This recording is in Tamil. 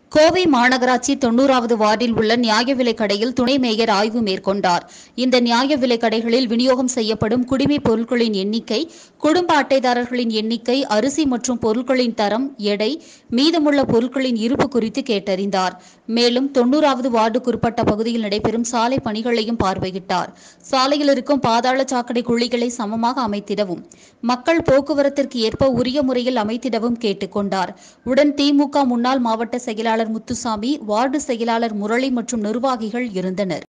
கோவை மாநகராட்சி தொண்ணூறாவது வார்டில் உள்ள நியாய விலைக் கடையில் துணை மேயர் ஆய்வு மேற்கொண்டார் இந்த நியாய விலைக் கடைகளில் விநியோகம் செய்யப்படும் குடிமைப் பொருட்களின் எண்ணிக்கை குடும்ப அட்டைதாரர்களின் எண்ணிக்கை அரிசி மற்றும் பொருட்களின் தரம் எடை மீதமுள்ள பொருட்களின் இருப்பு குறித்து கேட்டறிந்தார் மேலும் தொண்ணூறாவது வார்டுக்குட்பட்ட பகுதியில் நடைபெறும் சாலை பணிகளையும் பார்வையிட்டார் சாலையில் இருக்கும் பாதாள சாக்கடை குழிகளை சமமாக அமைத்திடவும் மக்கள் போக்குவரத்திற்கு ஏற்ப உரிய முறையில் அமைத்திடவும் கேட்டுக்கொண்டார் உடன் திமுக முன்னாள் மாவட்ட செயலாளர் முத்துசாமி வார்டு செயலாளர் முரளி மற்றும் நிர்வாகிகள் இருந்தனர்